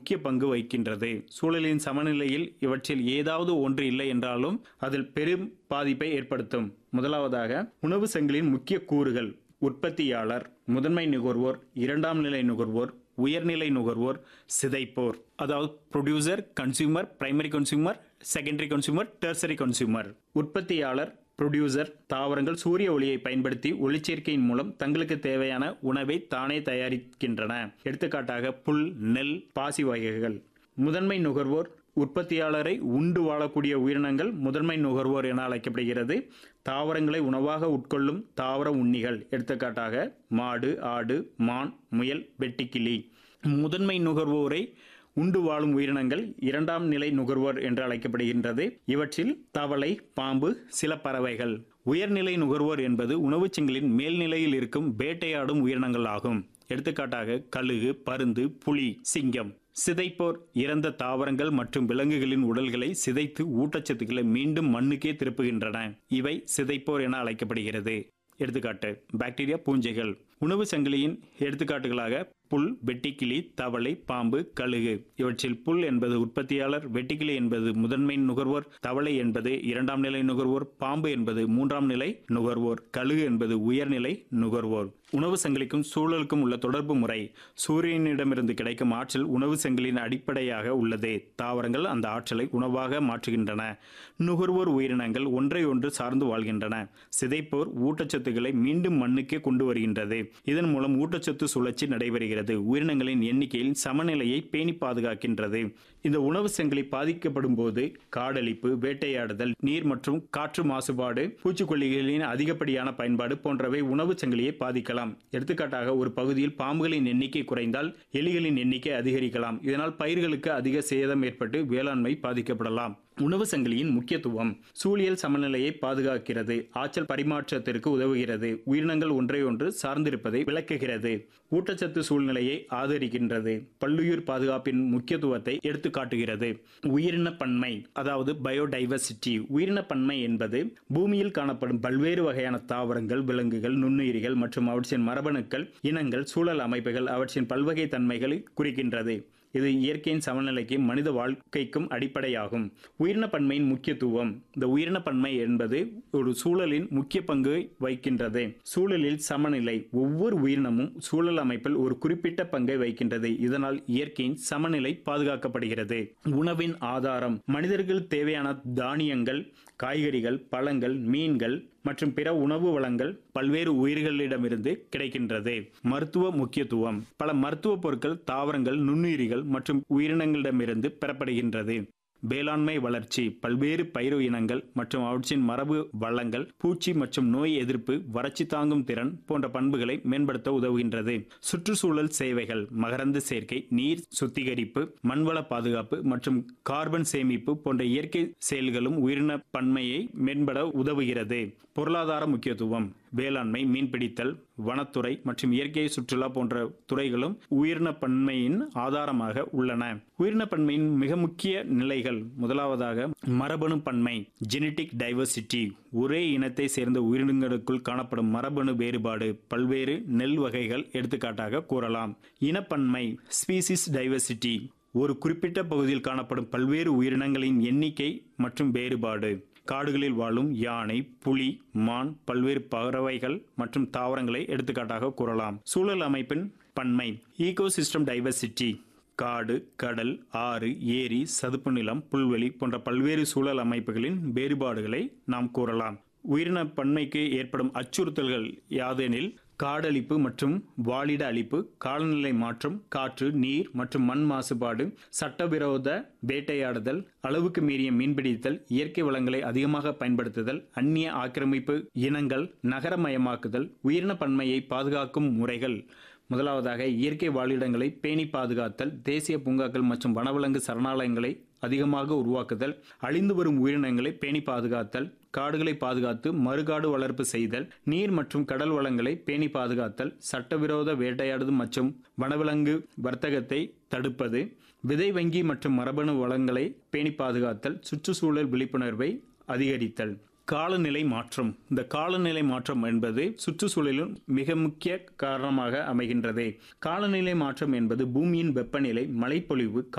முக்கிய பங்கு வகிக்கின்றது சூழலின் சமநிலையில் இவற்றில் ஏதாவது ஒன்று இல்லை என்றாலும் அதில் பெரும் பாதிப்பை ஏற்படுத்தும் முதலாவதாக உணவு சங்கிலியின் முக்கிய கூறுகள் உற்பத்தியாளர் முதன்மை நுகர்வோர் இரண்டாம் நிலை நுகர்வோர் உயர்நிலை நுகர்வோர் சிதைப்போர் அதாவது producer consumer primary consumer secondary consumer tertiary consumer உற்பத்தியாளர் ப்ரொடியூசர் தாவரங்கள் சூரிய ஒளியை பயன்படுத்தி ஒளிச்சேர்க்கையின் மூலம் தங்களுக்கு தேவையான உணவை தானே தயாரிக்கின்றன எடுத்துக்காட்டாக புல் நெல் பாசி வகைகள் முதன்மை நுகர்வோர் உற்பத்தியாளரை உண்டு வாழக்கூடிய உயிரினங்கள் முதன்மை நுகர்வோர் என அழைக்கப்படுகிறது தாவரங்களை உணவாக உட்கொள்ளும் தாவர உண்ணிகள் எடுத்துக்காட்டாக மாடு ஆடு மான் முயல் வெட்டுக்கிளி முதன்மை நுகர்வோரை உண்டு வாழும் உயிரினங்கள் இரண்டாம் நிலை நுகர்வோர் என்று அழைக்கப்படுகின்றது இவற்றில் தவளை பாம்பு சில பறவைகள் உயர்நிலை நுகர்வோர் என்பது உணவுச் சங்கிலின் மேல்நிலையில் இருக்கும் வேட்டையாடும் உயிரினங்கள் ஆகும் எடுத்துக்காட்டாக கழுகு பருந்து புலி சிங்கம் சிதைப்போர் இறந்த தாவரங்கள் மற்றும் விலங்குகளின் உடல்களை சிதைத்து ஊட்டச்சத்துக்களை மீண்டும் மண்ணுக்கே திருப்புகின்றன இவை சிதைப்போர் என அழைக்கப்படுகிறது எடுத்துக்காட்டு பாக்டீரியா பூஞ்சைகள் உணவு சங்கிலியின் எடுத்துக்காட்டுகளாக புல் வெட்டிக்கிளி தவளை பாம்பு கழுகு இவற்றில் புல் என்பது உற்பத்தியாளர் வெட்டுக்கிளி என்பது முதன்மை நுகர்வோர் தவளை என்பது இரண்டாம் நிலை நுகர்வோர் பாம்பு என்பது மூன்றாம் நிலை நுகர்வோர் கழுகு என்பது உயர்நிலை நுகர்வோர் உணவு சங்கிலிக்கும் சூழலுக்கும் உள்ள தொடர்பு முறை சூரியனிடமிருந்து கிடைக்கும் ஆற்றல் உணவு சங்கிலியின் அடிப்படையாக உள்ளது தாவரங்கள் அந்த ஆற்றலை உணவாக மாற்றுகின்றன நுகர்வோர் உயிரினங்கள் ஒன்றை ஒன்று சார்ந்து வாழ்கின்றன சிதைப்போர் ஊட்டச்சத்துக்களை மீண்டும் மண்ணுக்கே கொண்டு வருகின்றது இதன் மூலம் ஊட்டச்சத்து சுழற்சி நடைபெறுகிறது உயிரினங்களின் எண்ணிக்கையில் சமநிலையை பேணி பாதுகாக்கின்றது இந்த உணவு சங்கிலி பாதிக்கப்படும் போது காடழிப்பு வேட்டையாடுதல் நீர் மற்றும் காற்று மாசுபாடு பூச்சிக்கொல்லிகளின் அதிகப்படியான பயன்பாடு போன்றவை உணவு சங்கிலியை பாதிக்கலாம் எடுத்துக்காட்டாக ஒரு பகுதியில் பாம்புகளின் எண்ணிக்கை குறைந்தால் எலிகளின் எண்ணிக்கை அதிகரிக்கலாம் இதனால் பயிர்களுக்கு அதிக சேதம் ஏற்பட்டு வேளாண்மை பாதிக்கப்படலாம் உணவு சங்கிலியின் முக்கியத்துவம் சூழியல் சமநிலையை பாதுகாக்கிறது ஆற்றல் பரிமாற்றத்திற்கு உதவுகிறது உயிரினங்கள் ஒன்றை ஒன்று சார்ந்திருப்பதை விளக்குகிறது ஊட்டச்சத்து சூழ்நிலையை ஆதரிக்கின்றது பல்லுயிர் பாதுகாப்பின் முக்கியத்துவத்தை எடுத்து காட்டுகிறது உயிரின பன்மை அதாவது பயோடைவர்சிட்டி உயிரின பன்மை என்பது பூமியில் காணப்படும் பல்வேறு வகையான தாவரங்கள் விலங்குகள் நுண்ணுயிரிகள் மற்றும் அவற்றின் மரபணுக்கள் இனங்கள் சூழல் அமைப்புகள் அவற்றின் பல்வகை தன்மைகளை குறிக்கின்றது இது இயற்கையின் சமநிலைக்கு மனித வாழ்க்கைக்கும் அடிப்படையாகும் உயிரின பன்மையின் முக்கியத்துவம் இந்த உயிரின பன்மை என்பது ஒரு சூழலின் முக்கிய பங்கு வகிக்கின்றது சூழலில் சமநிலை ஒவ்வொரு உயிரினமும் சூழல் அமைப்பில் ஒரு குறிப்பிட்ட பங்கை வகிக்கின்றது இதனால் இயற்கையின் சமநிலை பாதுகாக்கப்படுகிறது உணவின் ஆதாரம் மனிதர்கள் தேவையான தானியங்கள் காய்கறிகள் பழங்கள் மீன்கள் மற்றும் பிற உணவு வளங்கள் பல்வேறு உயிர்களிடமிருந்து கிடைக்கின்றது மருத்துவ முக்கியத்துவம் பல மருத்துவ பொருட்கள் தாவரங்கள் நுண்ணுயிரிகள் மற்றும் உயிரினங்களிடமிருந்து பெறப்படுகின்றது வேளாண்மை வளர்ச்சி பல்வேறு பயிர் இனங்கள் மற்றும் அவற்றின் மரபு வளங்கள் பூச்சி மற்றும் நோய் எதிர்ப்பு வறட்சி தாங்கும் திறன் போன்ற பண்புகளை மேம்படுத்த உதவுகின்றது சுற்றுச்சூழல் சேவைகள் மகரந்த சேர்க்கை நீர் சுத்திகரிப்பு மண்வள பாதுகாப்பு மற்றும் கார்பன் சேமிப்பு போன்ற இயற்கை செயல்களும் உயிரின பன்மையை மேம்பட உதவுகிறது பொருளாதார முக்கியத்துவம் வேளாண்மை மீன்பிடித்தல் வனத்துறை மற்றும் இயற்கை சுற்றுலா போன்ற துறைகளும் உயிரின பன்மையின் ஆதாரமாக உள்ளன உயிரின பன்மையின் மிக முக்கிய நிலைகள் முதலாவதாக மரபணு பன்மை ஜெனட்டிக் டைவர்சிட்டி ஒரே இனத்தை சேர்ந்த உயிரினங்களுக்குள் காணப்படும் மரபணு வேறுபாடு பல்வேறு நெல் வகைகள் எடுத்துக்காட்டாக கூறலாம் இனப்பன்மை ஸ்பீசிஸ் டைவர்சிட்டி ஒரு குறிப்பிட்ட பகுதியில் காணப்படும் பல்வேறு உயிரினங்களின் எண்ணிக்கை மற்றும் வேறுபாடு காடுகளில் வாழும் யானை புலி மான் பல்வேறு பறவைகள் மற்றும் தாவரங்களை எடுத்துக்காட்டாக கூறலாம் சூழல் அமைப்பின் பன்மை ஈகோசிஸ்டம் டைவர்சிட்டி காடு கடல் ஆறு ஏரி சதுப்பு நிலம் புல்வெளி போன்ற பல்வேறு சூழல் அமைப்புகளின் வேறுபாடுகளை நாம் கூறலாம் உயிரின பன்மைக்கு ஏற்படும் அச்சுறுத்தல்கள் யாதெனில் காடழிப்பு மற்றும் வாழிட அழிப்பு காலநிலை மாற்றம் காற்று நீர் மற்றும் மண் மாசுபாடு சட்டவிரோத வேட்டையாடுதல் அளவுக்கு மீறிய மீன்பிடித்தல் இயற்கை வளங்களை அதிகமாக பயன்படுத்துதல் அந்நிய ஆக்கிரமிப்பு இனங்கள் நகரமயமாக்குதல் உயிரின பன்மையை பாதுகாக்கும் முறைகள் முதலாவதாக இயற்கை வாழிடங்களை பேணி பாதுகாத்தல் தேசிய பூங்காக்கள் மற்றும் வனவிலங்கு சரணாலயங்களை அதிகமாக உருவாக்குதல் அழிந்து வரும் உயிரினங்களை பேணி பாதுகாத்தல் காடுகளை பாதுகாத்து மறுகாடு வளர்ப்பு செய்தல் நீர் மற்றும் கடல் வளங்களை பேணி பாதுகாத்தல் சட்டவிரோத வேட்டையாடுதல் மற்றும் வனவிலங்கு வர்த்தகத்தை தடுப்பது விதை வங்கி மற்றும் மரபணு வளங்களை பேணி பாதுகாத்தல் சுற்றுச்சூழல் விழிப்புணர்வை அதிகரித்தல் காலநிலை மாற்றம் இந்த காலநிலை மாற்றம் என்பது சுற்றுச்சூழலில் மிக முக்கிய காரணமாக அமைகின்றது காலநிலை மாற்றம் என்பது பூமியின் வெப்பநிலை மழைப்பொழிவு